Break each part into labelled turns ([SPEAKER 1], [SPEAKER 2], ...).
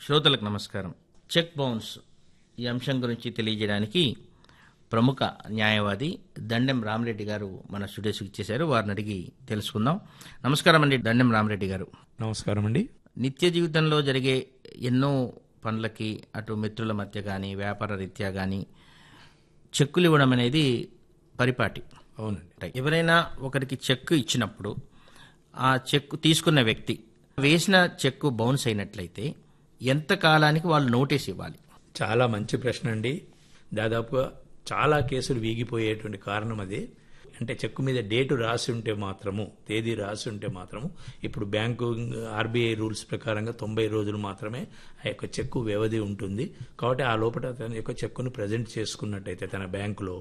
[SPEAKER 1] శ్రోతలకు నమస్కారం check bounce ఈ అంశం గురించి తెలియజేయడానికి ప్రముఖ న్యాయవాది దండెం రామరెడ్డి గారు మన స్టూడియోస్కి ఇచ్చేశారు వారిని అడిగి తెలుసుకుందాం నమస్కారం అండి దండెం రామరెడ్డి గారు
[SPEAKER 2] నమస్కారం అండి
[SPEAKER 1] నిత్య జీవితంలో జరిగే ఎన్నో పనులకి అటు మిత్రుల మధ్య కానీ వ్యాపార రీత్యా కానీ చెక్కులు ఇవ్వడం అనేది పరిపాటి
[SPEAKER 2] అవునండి
[SPEAKER 1] ఎవరైనా ఒకరికి చెక్ ఇచ్చినప్పుడు ఆ చెక్ తీసుకున్న వ్యక్తి వేసిన చెక్ బౌన్స్ అయినట్లయితే ఎంత కాలానికి వాళ్ళు నోటీస్ ఇవ్వాలి
[SPEAKER 2] చాలా మంచి ప్రశ్న అండి దాదాపుగా చాలా కేసులు వీగిపోయేటువంటి కారణం అదే అంటే చెక్కు మీద డేటు రాసి ఉంటే మాత్రము తేదీ రాసి ఉంటే మాత్రము ఇప్పుడు బ్యాంకు ఆర్బీఐ రూల్స్ ప్రకారంగా తొంభై రోజులు మాత్రమే ఆ యొక్క చెక్కు వ్యవధి ఉంటుంది కాబట్టి ఆ లోపల తన యొక్క చెక్కును ప్రజెంట్ చేసుకున్నట్టయితే తన బ్యాంకులో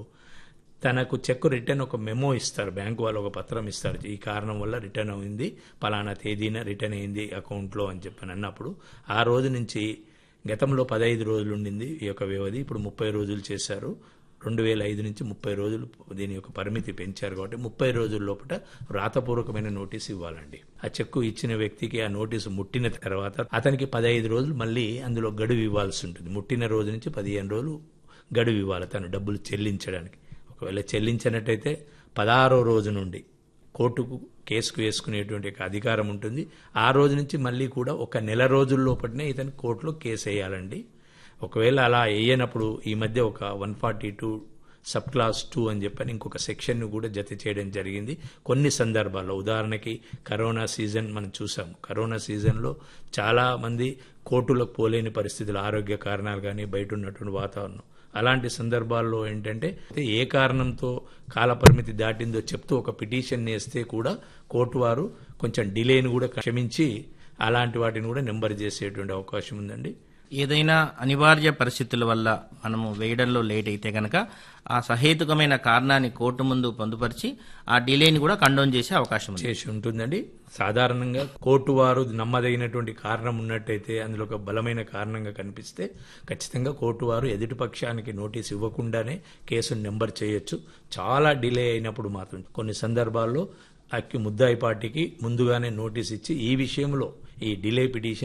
[SPEAKER 2] తనకు చెక్ రిటర్న్ ఒక మెమో ఇస్తారు బ్యాంకు వాళ్ళు ఒక పత్రం ఇస్తారు ఈ కారణం వల్ల రిటర్న్ అయింది పలానా తేదీన రిటర్న్ అయింది అకౌంట్లో అని చెప్పని అన్నప్పుడు ఆ రోజు నుంచి గతంలో పదహైదు రోజులు ఉండింది ఈ యొక్క వ్యవధి ఇప్పుడు ముప్పై రోజులు చేశారు రెండు వేల ఐదు నుంచి ముప్పై రోజులు దీని యొక్క పరిమితి పెంచారు కాబట్టి ముప్పై రోజుల లోపల వ్రాతపూర్వకమైన నోటీస్ ఇవ్వాలండి ఆ చెక్కు ఇచ్చిన వ్యక్తికి ఆ నోటీసు ముట్టిన తర్వాత అతనికి పదహైదు రోజులు మళ్ళీ అందులో గడువు ఇవ్వాల్సి ఉంటుంది ముట్టిన రోజు నుంచి పదిహేను రోజులు గడువు ఇవ్వాలి తను డబ్బులు చెల్లించడానికి ఒకవేళ చెల్లించినట్టయితే పదహారో రోజు నుండి కోర్టుకు కేసుకు వేసుకునేటువంటి ఒక అధికారం ఉంటుంది ఆ రోజు నుంచి మళ్ళీ కూడా ఒక నెల రోజుల లోపలనే ఇతను కోర్టులో కేసు వేయాలండి ఒకవేళ అలా వేయనప్పుడు ఈ మధ్య ఒక one forty two sub class two అని చెప్పని ఇంకొక సెక్షన్ను కూడా జత చేయడం జరిగింది కొన్ని సందర్భాల్లో ఉదాహరణకి కరోనా సీజన్ మనం చూసాము కరోనా సీజన్లో చాలా మంది కోర్టులకు పోలేని పరిస్థితులు ఆరోగ్య కారణాలు కానీ బయట ఉన్నటువంటి వాతావరణం అలాంటి సందర్భాల్లో ఏంటంటే ఏ కారణంతో కాలపరిమితి దాటిందో చెప్తూ ఒక పిటిషన్ వేస్తే కూడా కోర్టు వారు కొంచెం డిలేని కూడా క్షమించి అలాంటి వాటిని కూడా నెంబర్ చేసేటువంటి అవకాశం ఉందండి
[SPEAKER 1] ఏదైనా అనివార్య పరిస్థితుల వల్ల మనము వేయడంలో లేట్ అయితే గనక ఆ సహేతుకమైన కారణాన్ని కోర్టు ముందు పొందుపరిచి ఆ డిలేని కూడా కండోన్ చేసే అవకాశం ఉంది
[SPEAKER 2] చేసి ఉంటుందండి సాధారణంగా కోర్టు వారు నమ్మదగినటువంటి కారణం ఉన్నట్టయితే అందులో ఒక బలమైన కారణంగా కనిపిస్తే ఖచ్చితంగా కోర్టు వారు ఎదుటి పక్షానికి నోటీస్ ఇవ్వకుండానే కేసును నెంబర్ చేయొచ్చు చాలా డిలే అయినప్పుడు మాత్రం కొన్ని సందర్భాల్లో అక్కి ముద్దాయి పార్టీకి ముందుగానే నోటీస్ ఇచ్చి ఈ విషయంలో ఈ డిలే పిటిషన్